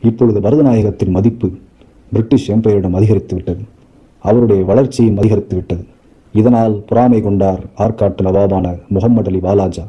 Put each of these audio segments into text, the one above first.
இப்பொழுது மருதநாயகத்தின் மதிப்பு பிரிட்டிஷ் எம்பையரிடம் அதிகரித்து விட்டது அவருடைய வளர்ச்சியும் அதிகரித்து விட்டது இதனால் பொறாமை கொண்டார் ஆற்காட்டு நவாபான முகம்மது அலி வாலாஜா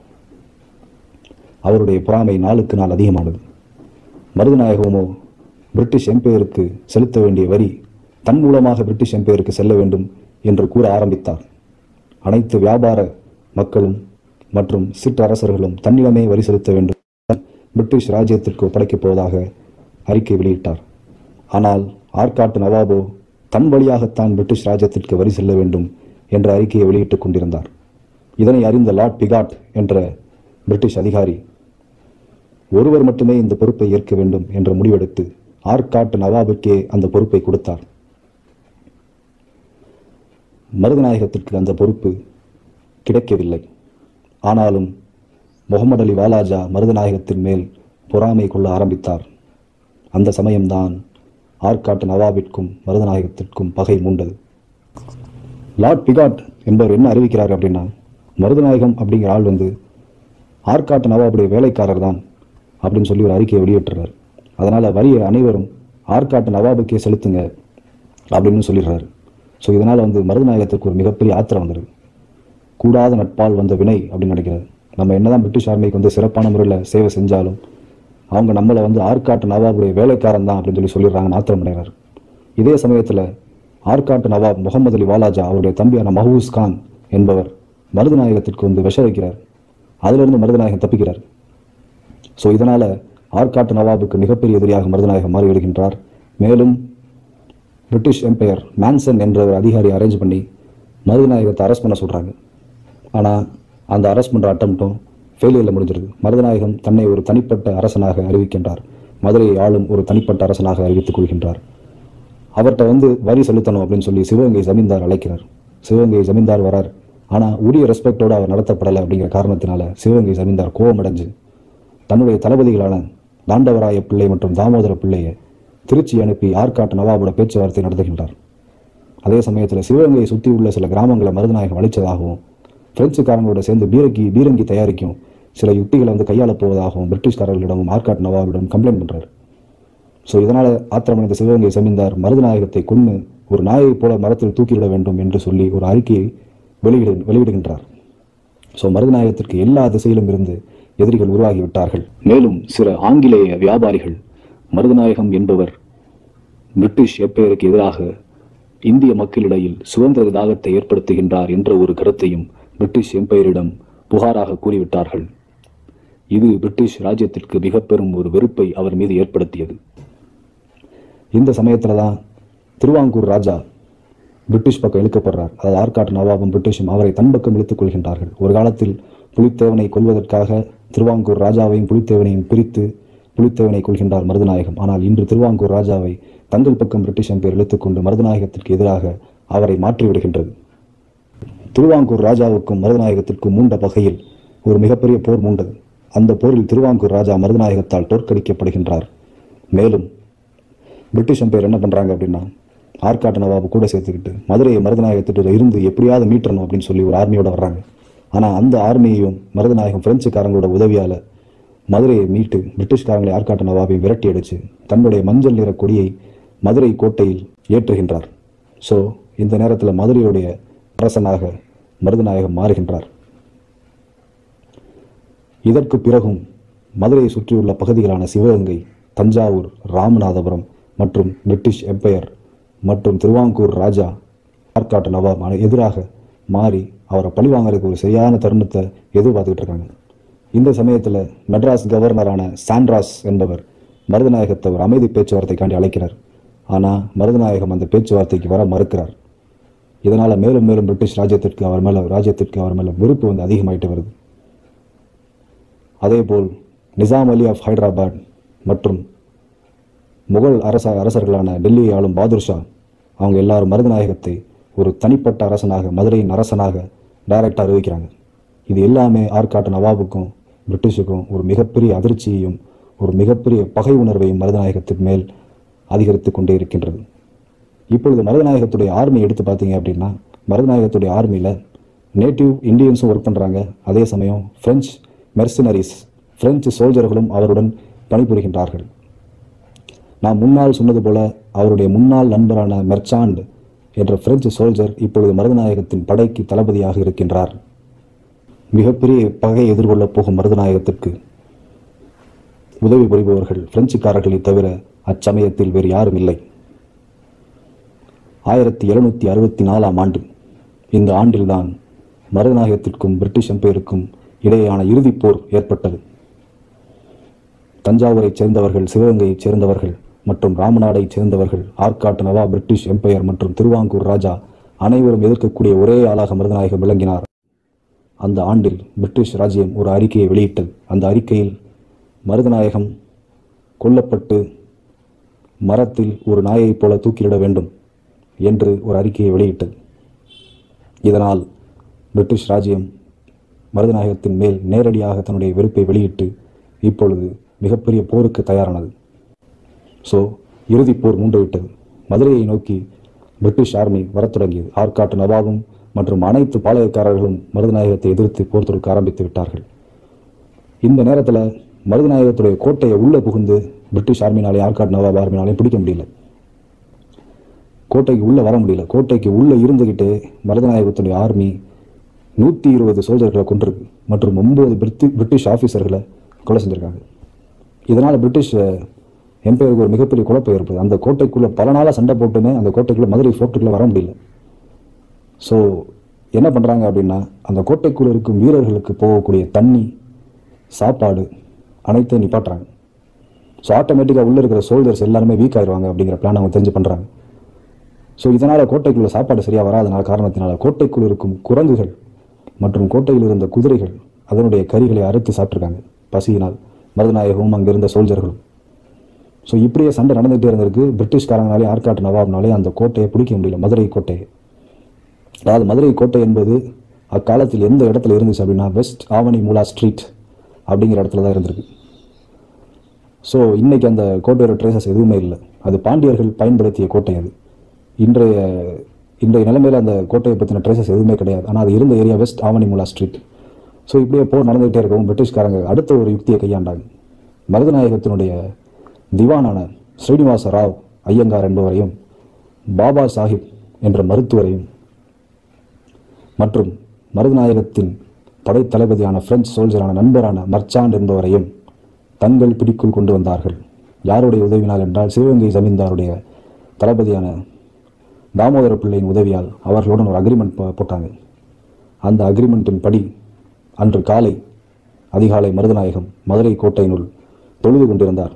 அவருடைய பொறாமை நாளுக்கு நாள் அதிகமானது மருதநாயகமோ பிரிட்டிஷ் எம்பையருக்கு செலுத்த வேண்டிய வரி தன் மூலமாக பிரிட்டிஷ் எம்பையருக்கு செல்ல வேண்டும் என்று கூற ஆரம்பித்தார் அனைத்து வியாபார மக்களும் மற்றும் சிற்றரசர்களும் தன்னிடமே வரி செலுத்த வேண்டும் பிரிட்டிஷ் ராஜ்யத்திற்கு ஒப்படைக்கப் போவதாக அறிக்கை வெளியிட்டார் ஆனால் ஆற்காட்டு நவாபோ தன் வழியாகத்தான் பிரிட்டிஷ் ராஜ்யத்திற்கு வரி செல்ல வேண்டும் என்ற அறிக்கையை வெளியிட்டுக் கொண்டிருந்தார் இதனை அறிந்த லார்ட் பிகாட் என்ற பிரிட்டிஷ் அதிகாரி ஒருவர் மட்டுமே இந்த பொறுப்பை ஏற்க வேண்டும் என்ற முடிவெடுத்து ஆற்காட்டு நவாபுக்கே அந்த பொறுப்பை கொடுத்தார் மருதநாயகத்திற்கு அந்த பொறுப்பு கிடைக்கவில்லை ஆனாலும் முகமது அலி வாலாஜா மருதநாயகத்தின் மேல் பொறாமை கொள்ள ஆரம்பித்தார் அந்த சமயம்தான் ஆற்காட்டு நவாபிற்கும் மருதநாயகத்திற்கும் பகை மூண்டது லார்ட் பிகாட் என்பவர் என்ன அறிவிக்கிறார் அப்படின்னா மருதநாயகம் அப்படிங்கிற ஆள் வந்து ஆற்காட்டு நவாபுடைய வேலைக்காரர் தான் அப்படின்னு சொல்லி ஒரு அறிக்கையை வெளியிட்டுறார் அதனால் வரியை அனைவரும் ஆற்காட்டு நவாபுக்கே செலுத்துங்க அப்படின்னு சொல்லிடுறாரு ஸோ இதனால் வந்து மருதநாயகத்திற்கு ஒரு மிகப்பெரிய ஆத்திரம் வந்துடுது கூடாத நட்பால் வந்த வினை அப்படின்னு நினைக்கிறாரு நம்ம என்னதான் பிரிட்டிஷ் ஆர்மிக்கு வந்து சிறப்பான முறையில் சேவை செஞ்சாலும் அவங்க நம்மளை வந்து ஆற்காட்டு நவாபுடைய வேலைக்காரன் தான் அப்படின்னு சொல்லி சொல்லிடுறாங்கன்னு ஆத்திரம் அடைகிறார் இதே சமயத்தில் ஆற்காட்டு நவாப் முகமது அலி வாலாஜா அவருடைய தம்பியான மஹூஸ் கான் என்பவர் மருதநாயகத்திற்கு வந்து விஷ வைக்கிறார் அதிலிருந்து மருதநாயகம் தப்பிக்கிறார் ஸோ இதனால் ஆற்காட்டு நவாபுக்கு மிகப்பெரிய எதிரியாக மருதநாயகம் மாறிவிடுகின்றார் மேலும் பிரிட்டிஷ் எம்பையர் மேன்சன் என்ற ஒரு அதிகாரியை அரேஞ்ச் பண்ணி மருதநாயகத்தை அரெஸ்ட் பண்ண சொல்கிறாங்க ஆனால் அந்த அரெஸ்ட் பண்ணுற அட்டம்ப்டும் ஃபெயிலியரில் முடிஞ்சிருது மருதநாயகம் தன்னை ஒரு தனிப்பட்ட அரசனாக அறிவிக்கின்றார் மதுரையை ஆளும் ஒரு தனிப்பட்ட அரசனாக அறிவித்துக் கொள்கின்றார் அவர்கிட்ட வந்து வரி செலுத்தணும் அப்படின்னு சொல்லி சிவகங்கை ஜமீன்தார் அழைக்கிறார் சிவகங்கை ஜமீன்தார் வரார் ஆனால் உரிய ரெஸ்பெக்டோடு அவர் நடத்தப்படலை அப்படிங்கிற காரணத்தினால சிவகங்கை ஜமீன்தார் கோபமடைஞ்சு தன்னுடைய தளபதிகளான தாண்டவராய பிள்ளை மற்றும் தாமோதர பிள்ளையை திருச்சி அனுப்பி ஆற்காட்டு நவாபோட பேச்சுவார்த்தை நடத்துகின்றார் அதே சமயத்தில் சிவகங்கையை சுற்றி உள்ள சில கிராமங்களை மருதநாயகம் அழிச்சதாகவும் பிரெஞ்சுக்காரங்களோட சேர்ந்து பீரங்கி பீரங்கி தயாரிக்கும் சில யுக்திகளை வந்து கையாளப் போவதாகவும் பிரிட்டிஷ்காரர்களிடமும் ஆற்காட்டு நவாபிடம் கம்ப்ளைண்ட் பண்றாரு ஸோ இதனால் ஆத்திரமடைந்த சிவகங்கை ஜமீன்தார் மருதநாயகத்தை கொன்று ஒரு நாயைப் போல மரத்தில் தூக்கிவிட வேண்டும் என்று சொல்லி ஒரு அறிக்கையை வெளியிடு வெளியிடுகின்றார் ஸோ மருதநாயகத்திற்கு எல்லா திசையிலும் இருந்து எதிரிகள் உருவாகிவிட்டார்கள் மேலும் சில ஆங்கிலேய வியாபாரிகள் மருதநாயகம் என்பவர் பிரிட்டிஷ் எப்பெயருக்கு எதிராக இந்திய மக்களிடையில் சுதந்திர தாகத்தை ஏற்படுத்துகின்றார் என்ற ஒரு கருத்தையும் பிரிட்டிஷ் எம்பையரிடம் புகாராக கூறிவிட்டார்கள் இது பிரிட்டிஷ் ராஜ்யத்திற்கு மிக பெரும் ஒரு வெறுப்பை அவர் மீது ஏற்படுத்தியது இந்த சமயத்துல தான் திருவாங்கூர் ராஜா பிரிட்டிஷ் பக்கம் இழுக்கப்படுறார் அதாவது ஆற்காட்டு நவாபும் பிரிட்டிஷும் அவரை தன் பக்கம் இழுத்துக் கொள்கின்றார்கள் ஒரு காலத்தில் புலித்தேவனை கொல்வதற்காக திருவாங்கூர் ராஜாவையும் புலித்தேவனையும் பிரித்து புலித்தேவனை கொள்கின்றார் மருதநாயகம் ஆனால் இன்று திருவாங்கூர் ராஜாவை தங்கள் பக்கம் பிரிட்டிஷ் எம்பையர் இழுத்துக்கொண்டு மருதநாயகத்திற்கு எதிராக அவரை மாற்றிவிடுகின்றது திருவாங்கூர் ராஜாவுக்கும் மருதநாயகத்திற்கும் மூண்ட பகையில் ஒரு மிகப்பெரிய போர் மூண்டது அந்த போரில் திருவாங்கூர் ராஜா மருதநாயகத்தால் தோற்கடிக்கப்படுகின்றார் மேலும் பிரிட்டிஷ் எம்பையர் என்ன பண்றாங்க அப்படின்னா ஆற்காட்டு நவாபு கூட சேர்த்துக்கிட்டு மதுரையை மருதநாயகத்திட்ட இருந்து எப்படியாவது மீட்டணும் அப்படின்னு சொல்லி ஒரு ஆர்மியோட வர்றாங்க ஆனால் அந்த ஆர்மியையும் மருதநாயகம் பிரெஞ்சுக்காரங்களோட உதவியால் மதுரையை மீட்டு பிரிட்டிஷ்காரங்களை ஆற்காட்டு நவாபை விரட்டி அடித்து தன்னுடைய மஞ்சள் நிற கொடியை மதுரை கோட்டையில் ஏற்றுகின்றார் ஸோ இந்த நேரத்தில் மதுரையுடைய அரசனாக மருதநாயகம் மாறுகின்றார் இதற்கு பிறகும் மதுரையை சுற்றியுள்ள பகுதிகளான சிவகங்கை தஞ்சாவூர் ராமநாதபுரம் மற்றும் பிரிட்டிஷ் எம்பையர் மற்றும் திருவாங்கூர் ராஜா ஆற்காட்டு நவாப் அனை- எதிராக மாறி அவரை பழிவாங்கறதுக்கு ஒரு சரியான தருணத்தை எதிர்பார்த்துக்கிட்டு இருக்காங்க இந்த சமயத்தில் மெட்ராஸ் கவர்னரான சாண்ட்ராஸ் என்பவர் மருதநாயகத்தை ஒரு அமைதி பேச்சுவார்த்தைக்காண்டி அழைக்கிறார் ஆனால் மருதநாயகம் அந்த பேச்சுவார்த்தைக்கு வர மறுக்கிறார் இதனால் மேலும் மேலும் பிரிட்டிஷ் ராஜ்யத்திற்கு அவர் மேலே ராஜ்யத்திற்கு அவர் மேலே வெறுப்பு வந்து அதிகமாயிட்டு வருது அதேபோல் நிசாம் அலி ஆஃப் ஹைதராபாத் மற்றும் முகல் அரச அரசர்களான டெல்லியை ஆளும் பாதுர் ஷா அவங்க எல்லாரும் மருதநாயகத்தை ஒரு தனிப்பட்ட அரசனாக மதுரையின் அரசனாக டைரக்டாக அறிவிக்கிறாங்க இது எல்லாமே ஆற்காட்டு நவாபுக்கும் பிரிட்டிஷுக்கும் ஒரு மிகப்பெரிய அதிர்ச்சியையும் ஒரு மிகப்பெரிய பகை உணர்வையும் மருதநாயகத்தின் மேல் அதிகரித்து கொண்டே இருக்கின்றது இப்பொழுது மருதநாயகத்துடைய ஆர்மி எடுத்து பார்த்தீங்க அப்படின்னா மருதநாயகத்துடைய ஆர்மியில் நேட்டிவ் இந்தியன்ஸும் ஒர்க் பண்ணுறாங்க அதே சமயம் பிரெஞ்சு மெர்சினரிஸ் பிரெஞ்சு சோல்ஜர்களும் அவருடன் பணிபுரிகின்றார்கள் நான் முன்னால் சொன்னது போல அவருடைய முன்னாள் நண்பரான மெர்சாண்ட் என்ற பிரெஞ்சு சோல்ஜர் இப்பொழுது மருதநாயகத்தின் படைக்கு தளபதியாக இருக்கின்றார் மிகப்பெரிய பகை எதிர்கொள்ளப் போகும் மருதநாயகத்திற்கு உதவி புரிபவர்கள் பிரெஞ்சுக்காரர்களை தவிர அச்சமயத்தில் வேறு யாரும் இல்லை ஆயிரத்தி எழுநூற்றி அறுபத்தி நாலாம் ஆண்டு இந்த ஆண்டில்தான் மருதநாயகத்திற்கும் பிரிட்டிஷ் எம்பையருக்கும் இடையேயான இறுதிப் போர் ஏற்பட்டது தஞ்சாவூரைச் சேர்ந்தவர்கள் சிவகங்கையைச் சேர்ந்தவர்கள் மற்றும் ராமநாடைச் சேர்ந்தவர்கள் ஆற்காட்டு நவா பிரிட்டிஷ் எம்பையர் மற்றும் திருவாங்கூர் ராஜா அனைவரும் எதிர்க்கக்கூடிய ஒரே ஆளாக மருதநாயகம் விளங்கினார் அந்த ஆண்டில் பிரிட்டிஷ் ராஜ்யம் ஒரு அறிக்கையை வெளியிட்டது அந்த அறிக்கையில் மருதநாயகம் கொல்லப்பட்டு மரத்தில் ஒரு நாயைப் போல தூக்கிலிட வேண்டும் என்று ஒரு அறிக்கையை வெளியிட்டது இதனால் பிரிட்டிஷ் ராஜ்யம் மருதநாயகத்தின் மேல் நேரடியாக தன்னுடைய வெறுப்பை வெளியிட்டு இப்பொழுது மிகப்பெரிய போருக்கு தயாரானது ஸோ இறுதிப் போர் மூண்டுவிட்டது மதுரையை நோக்கி பிரிட்டிஷ் ஆர்மி வரத் தொடங்கியது ஆற்காட்டு நவாபும் மற்றும் அனைத்து பாளையக்காரர்களும் மருதநாயகத்தை எதிர்த்து போர் தொடுக்க ஆரம்பித்து விட்டார்கள் இந்த நேரத்தில் மருதநாயகத்துடைய கோட்டையை உள்ளே புகுந்து பிரிட்டிஷ் ஆர்மினாலே ஆற்காட்டு நவாப் ஆர்மினாலே பிடிக்க முடியல கோட்டைக்கு உள்ளே வர முடியல கோட்டைக்கு உள்ளே இருந்துக்கிட்டே மருதநாயகத்துடைய ஆர்மி நூற்றி இருபது சோல்ஜர்களை கொண்டிருக்கு மற்றும் ஒன்பது பிரித்தி பிரிட்டிஷ் ஆஃபீஸர்களை கொலை செஞ்சுருக்காங்க இதனால் பிரிட்டிஷ் எம்பையருக்கு ஒரு மிகப்பெரிய குழப்பம் ஏற்படுது அந்த கோட்டைக்குள்ளே பல நாளாக சண்டை போட்டுமே அந்த கோட்டைக்குள்ளே மதுரை ஃபோர்ட்டுக்குள்ளே வர முடியல ஸோ என்ன பண்ணுறாங்க அப்படின்னா அந்த கோட்டைக்குள்ளே இருக்கும் வீரர்களுக்கு போகக்கூடிய தண்ணி சாப்பாடு அனைத்தையும் நிப்பாட்டுறாங்க ஸோ ஆட்டோமேட்டிக்காக உள்ளே இருக்கிற சோல்ஜர்ஸ் எல்லாருமே வீக் ஆயிடுவாங்க அப்படிங்கிற பிளான் அவங்க தெரிஞ்சு பண்ணுறாங்க ஸோ இதனால் கோட்டைக்குள்ள சாப்பாடு சரியாக வராதனால காரணத்தினால கோட்டைக்குள் இருக்கும் குரங்குகள் மற்றும் கோட்டையில் இருந்த குதிரைகள் அதனுடைய கறிகளை அறுத்து சாப்பிட்ருக்காங்க பசியினால் மருதநாயகமும் அங்கே இருந்த சோல்ஜர்களும் ஸோ இப்படியே சண்டை நடந்துகிட்டே இருந்திருக்கு பிரிட்டிஷ்காரங்களாலே ஆற்காட்டு நவாப்னாலே அந்த கோட்டையை பிடிக்க முடியல மதுரை கோட்டையை அதாவது மதுரை கோட்டை என்பது அக்காலத்தில் எந்த இடத்துல இருந்துச்சு அப்படின்னா வெஸ்ட் ஆவணி மூலா ஸ்ட்ரீட் அப்படிங்கிற இடத்துல தான் இருந்திருக்கு ஸோ இன்னைக்கு அந்த கோட்டையோட ட்ரேசஸ் எதுவுமே இல்லை அது பாண்டியர்கள் பயன்படுத்திய கோட்டை அது இன்றைய இன்றைய நிலைமையில் அந்த கோட்டையை பற்றின ட்ரேசஸ் எதுவுமே கிடையாது ஆனால் அது இருந்த ஏரியா வெஸ்ட் ஆவணிமுலா ஸ்ட்ரீட் ஸோ இப்படியே போர் நடந்துகிட்டே இருக்கவும் பிரிட்டிஷ்காரங்க அடுத்த ஒரு யுக்தியை கையாண்டாங்க மருதநாயகத்தினுடைய திவானான ஸ்ரீனிவாச ராவ் ஐயங்கார் என்பவரையும் பாபா சாஹிப் என்ற மருத்துவரையும் மற்றும் மருதநாயகத்தின் படைத்தளபதியான பிரெஞ்சு சோல்ஜரான நண்பரான மர்ச்சாண்ட் என்பவரையும் தங்கள் பிடிக்குள் கொண்டு வந்தார்கள் யாருடைய உதவினால் என்றால் சிவகங்கை ஜமீன்தாருடைய தளபதியான தாமோதர பிள்ளையின் உதவியால் அவர்களுடன் ஒரு அக்ரிமெண்ட் போட்டாங்க அந்த அக்ரிமெண்ட்டின் படி அன்று காலை அதிகாலை மருதநாயகம் மதுரை கோட்டையினுள் தொழுது கொண்டிருந்தார்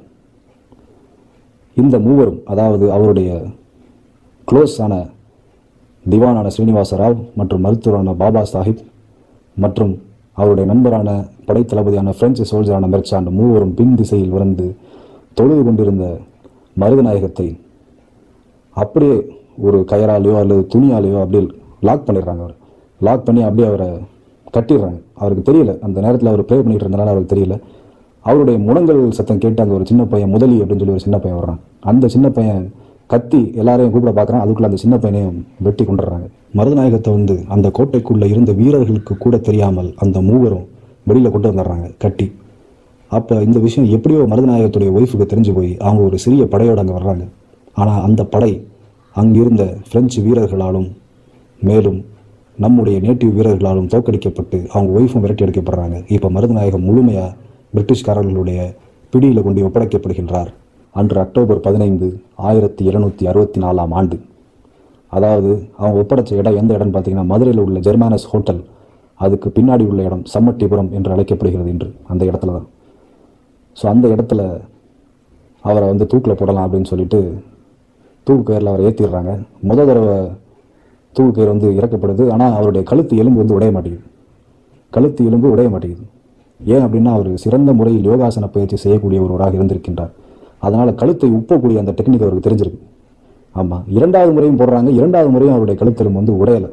இந்த மூவரும் அதாவது அவருடைய க்ளோஸ் ஆன திவானான ஸ்ரீனிவாச ராவ் மற்றும் மருத்துவரான பாபா சாஹிப் மற்றும் அவருடைய நண்பரான படைத்தளபதியான பிரெஞ்சு சோல்ஜரான மெர்ச்சாண்ட் மூவரும் பின் திசையில் வந்து தொழுது கொண்டிருந்த மருதநாயகத்தை அப்படியே ஒரு கயராலேயோ அல்லது துணியாலேயோ அப்படியே லாக் பண்ணிடுறாங்க அவர் லாக் பண்ணி அப்படியே அவரை கட்டிடுறாங்க அவருக்கு தெரியல அந்த நேரத்தில் அவர் ப்ரே பண்ணிட்டு இருந்தனால அவருக்கு தெரியல அவருடைய முழங்கல் சத்தம் கேட்டு அங்கே ஒரு சின்ன பையன் முதலி அப்படின்னு சொல்லி ஒரு சின்ன பையன் வர்றான் அந்த சின்ன பையன் கத்தி எல்லாரையும் கூப்பிட பார்க்குறான் அதுக்குள்ள அந்த சின்ன பையனையும் வெட்டி கொண்டுடுறாங்க மருதநாயகத்தை வந்து அந்த கோட்டைக்குள்ள இருந்த வீரர்களுக்கு கூட தெரியாமல் அந்த மூவரும் வெளியில் கொண்டு வந்துடுறாங்க கட்டி அப்போ இந்த விஷயம் எப்படியோ மருதநாயகத்துடைய ஒய்ஃபுக்கு தெரிஞ்சு போய் அவங்க ஒரு சிறிய படையோடு அங்கே வர்றாங்க ஆனால் அந்த படை அங்கிருந்த பிரெஞ்சு வீரர்களாலும் மேலும் நம்முடைய நேட்டிவ் வீரர்களாலும் தோற்கடிக்கப்பட்டு அவங்க ஒய்ஃபும் விரட்டி அடிக்கப்படுறாங்க இப்போ மருதநாயகம் முழுமையாக பிரிட்டிஷ்காரர்களுடைய பிடியில் கொண்டு ஒப்படைக்கப்படுகின்றார் அன்று அக்டோபர் பதினைந்து ஆயிரத்தி எழுநூற்றி அறுபத்தி நாலாம் ஆண்டு அதாவது அவங்க ஒப்படைச்ச இடம் எந்த இடம்னு பார்த்தீங்கன்னா மதுரையில் உள்ள ஜெர்மானஸ் ஹோட்டல் அதுக்கு பின்னாடி உள்ள இடம் சம்மட்டிபுரம் என்று அழைக்கப்படுகிறது என்று அந்த இடத்துல தான் ஸோ அந்த இடத்துல அவரை வந்து தூக்கில் போடலாம் அப்படின்னு சொல்லிட்டு தூக்கு கயிறில் அவரை ஏற்றிடுறாங்க முத தடவை தூக்கு கயிறு வந்து இறக்கப்படுது ஆனால் அவருடைய கழுத்து எலும்பு வந்து உடைய மாட்டேங்குது கழுத்து எலும்பு உடைய மாட்டேங்குது ஏன் அப்படின்னா அவர் சிறந்த முறையில் யோகாசன பயிற்சி செய்யக்கூடிய ஒருவராக இருந்திருக்கின்றார் அதனால் கழுத்தை உப்பக்கூடிய அந்த டெக்னிக் அவருக்கு தெரிஞ்சிருக்கு ஆமாம் இரண்டாவது முறையும் போடுறாங்க இரண்டாவது முறையும் அவருடைய கழுத்தெலும்பு வந்து உடையலை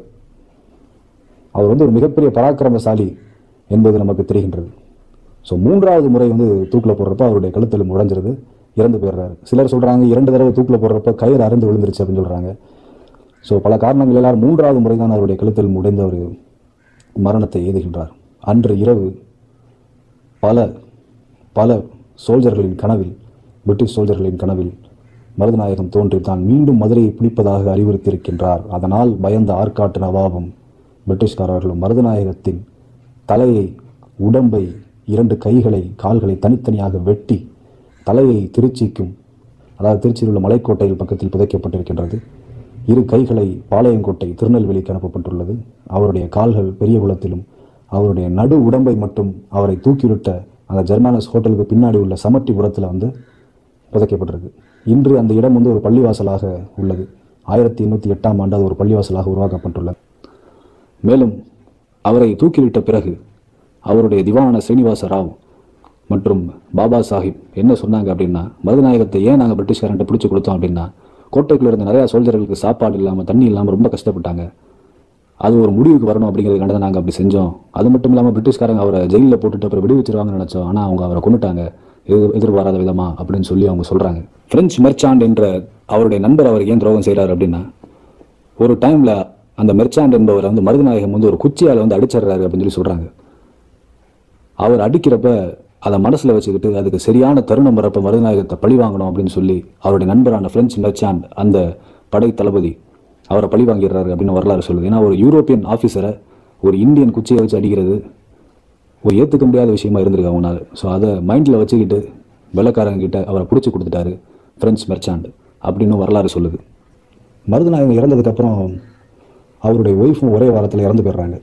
அவர் வந்து ஒரு மிகப்பெரிய பராக்கிரமசாலி என்பது நமக்கு தெரிகின்றது ஸோ மூன்றாவது முறை வந்து தூக்கில் போடுறப்ப அவருடைய கழுத்தெலும்பு உடைஞ்சிருது இறந்து போயிடுறாரு சிலர் சொல்கிறாங்க இரண்டு தடவை தூக்கில் போடுறப்ப கயிறு அறுந்து விழுந்துருச்சு அப்படின்னு சொல்கிறாங்க ஸோ பல காரணங்கள் எல்லாரும் மூன்றாவது முறை தான் அவருடைய கழுத்தெலும்பு உடைந்து அவர் மரணத்தை எய்துகின்றார் அன்று இரவு பல பல சோல்ஜர்களின் கனவில் பிரிட்டிஷ் சோல்ஜர்களின் கனவில் மருதநாயகம் தோன்றி தான் மீண்டும் மதுரையை பிடிப்பதாக அறிவுறுத்தியிருக்கின்றார் அதனால் பயந்த ஆற்காட்டு நவாபும் பிரிட்டிஷ்காரர்களும் மருதநாயகத்தின் தலையை உடம்பை இரண்டு கைகளை கால்களை தனித்தனியாக வெட்டி தலையை திருச்சிக்கும் அதாவது திருச்சியில் உள்ள மலைக்கோட்டையில் பக்கத்தில் புதைக்கப்பட்டிருக்கின்றது இரு கைகளை பாளையங்கோட்டை திருநெல்வேலிக்கு அனுப்பப்பட்டுள்ளது அவருடைய கால்கள் பெரிய குளத்திலும் அவருடைய நடு உடம்பை மட்டும் அவரை தூக்கிவிட்ட அந்த ஜெர்மானஸ் ஹோட்டலுக்கு பின்னாடி உள்ள சமட்டிபுரத்தில் வந்து புதைக்கப்பட்டிருக்கு இன்று அந்த இடம் வந்து ஒரு பள்ளிவாசலாக உள்ளது ஆயிரத்தி எண்ணூற்றி எட்டாம் ஆண்டு அது ஒரு பள்ளிவாசலாக உருவாக்கப்பட்டுள்ளது மேலும் அவரை தூக்கிலிட்ட பிறகு அவருடைய திவான ஸ்ரீனிவாச ராவ் மற்றும் பாபா சாஹிப் என்ன சொன்னாங்க அப்படின்னா மருதநாயகத்தை ஏன் நாங்கள் பிரிட்டிஷ்காரன்ட்ட பிடிச்சி கொடுத்தோம் அப்படின்னா கோட்டைக்குள்ள இருந்த நிறையா சோல்ஜர்களுக்கு சாப்பாடு இல்லாமல் தண்ணி இல்லாமல் ரொம்ப கஷ்டப்பட்டாங்க அது ஒரு முடிவுக்கு வரணும் அப்படிங்கிறதுக்காக தான் நாங்கள் அப்படி செஞ்சோம் அது மட்டும் இல்லாமல் பிரிட்டிஷ்காரங்க அவரை ஜெயிலில் போட்டுட்டு அப்புறம் விடுவிச்சிருவாங்கன்னு நினச்சோம் ஆனால் அவங்க அவரை கொண்டுட்டாங்க எதிர் எதிர்பாராத விதமா அப்படின்னு சொல்லி அவங்க சொல்கிறாங்க பிரெஞ்சு மெர்ச்சாண்ட் என்ற அவருடைய நண்பர் அவருக்கு ஏன் துரோகம் செய்கிறார் அப்படின்னா ஒரு டைமில் அந்த மெர்ச்சாண்ட் என்பவர் வந்து மருதநாயகம் வந்து ஒரு குச்சியால் வந்து அடிச்சிடுறாரு அப்படின்னு சொல்லி சொல்கிறாங்க அவர் அடிக்கிறப்ப அதை மனசில் வச்சுக்கிட்டு அதுக்கு சரியான தருணம் வரப்ப மருதநாயகத்தை பழி வாங்கணும் அப்படின்னு சொல்லி அவருடைய நண்பரான பிரெஞ்சு மெர்ச்சாண்ட் அந்த படை தளபதி அவரை பழி வாங்கிடுறாரு அப்படின்னு வரலாறு சொல்லுது ஏன்னா ஒரு யூரோப்பியன் ஆஃபீஸரை ஒரு இந்தியன் குச்சியை வச்சு அடிக்கிறது ஒரு ஏற்றுக்க முடியாத விஷயமா இருந்திருக்கு அவனால் ஸோ அதை மைண்டில் வச்சுக்கிட்டு வெள்ளக்காரங்க கிட்ட அவரை பிடிச்சி கொடுத்துட்டாரு பிரெஞ்சு மெர்ச்சாண்ட் அப்படின்னு வரலாறு சொல்லுது மருதநாயகம் இறந்ததுக்கப்புறம் அவருடைய ஒய்ஃபும் ஒரே வாரத்தில் இறந்து போயிடுறாங்க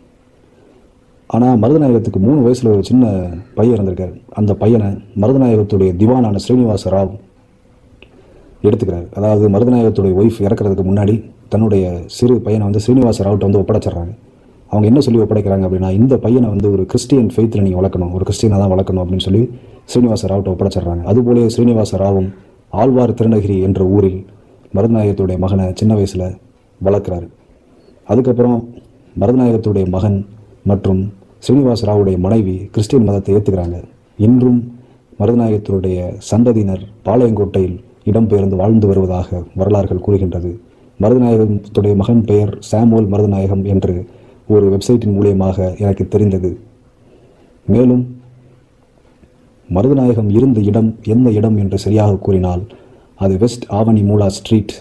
ஆனால் மருதநாயகத்துக்கு மூணு வயசில் ஒரு சின்ன பையன் இருந்திருக்காரு அந்த பையனை மருதநாயகத்துடைய திவானான ஸ்ரீனிவாச ராவ் எடுத்துக்கிறாரு அதாவது மருதநாயகத்துடைய ஒய்ஃப் இறக்குறதுக்கு முன்னாடி தன்னுடைய சிறு பையனை வந்து ஸ்ரீனிவாச ராவ்ட்ட வந்து ஒப்படைச்சிடுறாங்க அவங்க என்ன சொல்லி ஒப்படைக்கிறாங்க அப்படின்னா இந்த பையனை வந்து ஒரு கிறிஸ்டியன் ஃபெய்த்தில் நீங்கள் வளர்க்கணும் ஒரு கிறிஸ்டியனாக தான் வளர்க்கணும் அப்படின்னு சொல்லி ஸ்ரீனிவாச ராவ்ட்ட ஒப்படைச்சிடுறாங்க அதுபோலே ஸ்ரீனிவாச ராவும் ஆழ்வார் திருநகிரி என்ற ஊரில் மருதநாயகத்துடைய மகனை சின்ன வயசில் வளர்க்குறாரு அதுக்கப்புறம் மருதநாயகத்துடைய மகன் மற்றும் ஸ்ரீனிவாச ராவுடைய மனைவி கிறிஸ்டியன் மதத்தை ஏற்றுக்கிறாங்க இன்றும் மருதநாயகத்தினுடைய சந்ததியினர் பாளையங்கோட்டையில் இடம்பெயர்ந்து வாழ்ந்து வருவதாக வரலாறுகள் கூறுகின்றது மருதநாயகத்துடைய மகன் பெயர் சாமுவல் மருதநாயகம் என்று ஒரு வெப்சைட்டின் மூலியமாக எனக்கு தெரிந்தது மேலும் மருதநாயகம் இருந்த இடம் எந்த இடம் என்று சரியாக கூறினால் அது வெஸ்ட் ஆவணி மூலா ஸ்ட்ரீட்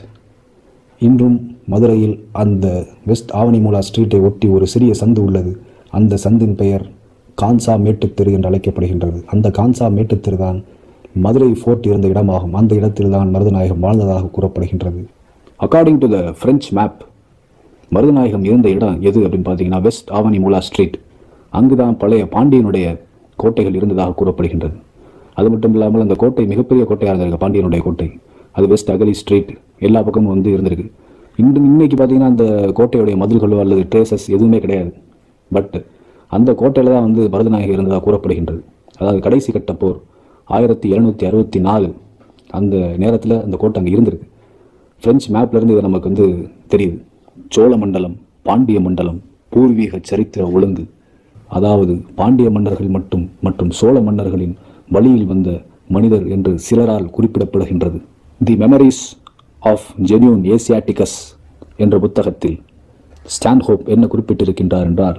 இன்றும் மதுரையில் அந்த வெஸ்ட் ஆவணிமூலா ஸ்ட்ரீட்டை ஒட்டி ஒரு சிறிய சந்து உள்ளது அந்த சந்தின் பெயர் கான்சா மேட்டுத்தெரு என்று அழைக்கப்படுகின்றது அந்த கான்சா மேட்டுத்தெரு தான் மதுரை ஃபோர்ட் இருந்த இடமாகும் அந்த இடத்தில் தான் மருதநாயகம் வாழ்ந்ததாக கூறப்படுகின்றது according to the French map Maruthanayagam இருந்த இடம் எது அப்படின்னு பார்த்தீங்கன்னா வெஸ்ட் ஆவணிமூலா ஸ்ட்ரீட் அங்கு தான் பழைய பாண்டியனுடைய கோட்டைகள் இருந்ததாக கூறப்படுகின்றது அது மட்டும் இல்லாமல் அந்த கோட்டை மிகப்பெரிய கோட்டையாக இருந்திருக்கு பாண்டியனுடைய கோட்டை அது வெஸ்ட் அகலி ஸ்ட்ரீட் எல்லா பக்கமும் வந்து இருந்திருக்கு இன்று இன்னைக்கு பார்த்தீங்கன்னா அந்த கோட்டையுடைய மதில்களோ அல்லது ட்ரேசஸ் எதுவுமே கிடையாது பட் அந்த கோட்டையில் தான் வந்து மருதநாயகம் இருந்ததாக கூறப்படுகின்றது அதாவது கடைசி கட்ட போர் ஆயிரத்தி எழுநூற்றி அறுபத்தி நாலு அந்த நேரத்தில் அந்த கோட்டை அங்கே இருந்திருக்கு பிரெஞ்சு மேப்ல இருந்து இது நமக்கு வந்து தெரியுது சோழ மண்டலம் பாண்டிய மண்டலம் பூர்வீக சரித்திர ஒழுங்கு அதாவது பாண்டிய மன்னர்கள் மட்டும் மற்றும் சோழ மன்னர்களின் வழியில் வந்த மனிதர் என்று சிலரால் குறிப்பிடப்படுகின்றது the memoirs of genuine Asiaticus என்ற புத்தகத்தில் ஸ்டான்ஹோப் என்ன குறிப்பிட்டிருக்கின்றார் என்றால்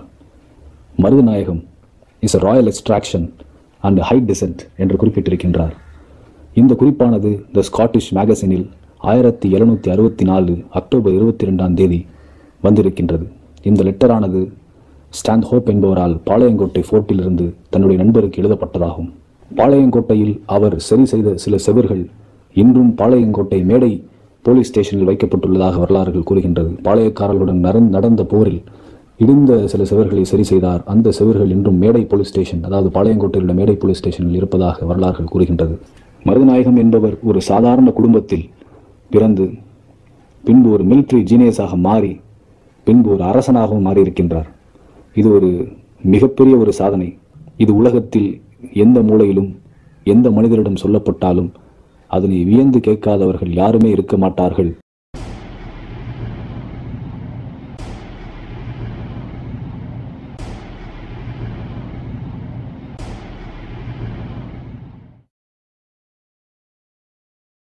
Maruthanayagam is a royal extraction and high descent என்று குறிப்பிட்டிருக்கின்றார் இந்த குறிப்பானது த ஸ்காட்டிஷ் மேகசினில் ஆயிரத்தி எழுநூற்றி அறுபத்தி நாலு அக்டோபர் இருபத்தி ரெண்டாம் தேதி வந்திருக்கின்றது இந்த லெட்டரானது ஸ்டாண்ட் ஹோப் என்பவரால் பாளையங்கோட்டை ஃபோர்ட்டிலிருந்து தன்னுடைய நண்பருக்கு எழுதப்பட்டதாகும் பாளையங்கோட்டையில் அவர் சரி செய்த சில செவர்கள் இன்றும் பாளையங்கோட்டை மேடை போலீஸ் ஸ்டேஷனில் வைக்கப்பட்டுள்ளதாக வரலாறுகள் கூறுகின்றது பாளையக்காரர்களுடன் நரந்- நடந்த போரில் இடிந்த சில செவர்களை சரி செய்தார் அந்த செவர்கள் இன்றும் மேடை போலீஸ் ஸ்டேஷன் அதாவது பாளையங்கோட்டையில் உள்ள மேடை போலீஸ் ஸ்டேஷனில் இருப்பதாக வரலாறுகள் கூறுகின்றது மருதநாயகம் என்பவர் ஒரு சாதாரண குடும்பத்தில் பிறந்து பின்பு ஒரு மிலிட்ரி ஜீனியஸாக மாறி பின்பு ஒரு அரசனாகவும் மாறியிருக்கின்றார் இது ஒரு மிகப்பெரிய ஒரு சாதனை இது உலகத்தில் எந்த மூலையிலும் எந்த மனிதரிடம் சொல்லப்பட்டாலும் அதனை வியந்து கேட்காதவர்கள் யாருமே இருக்க மாட்டார்கள்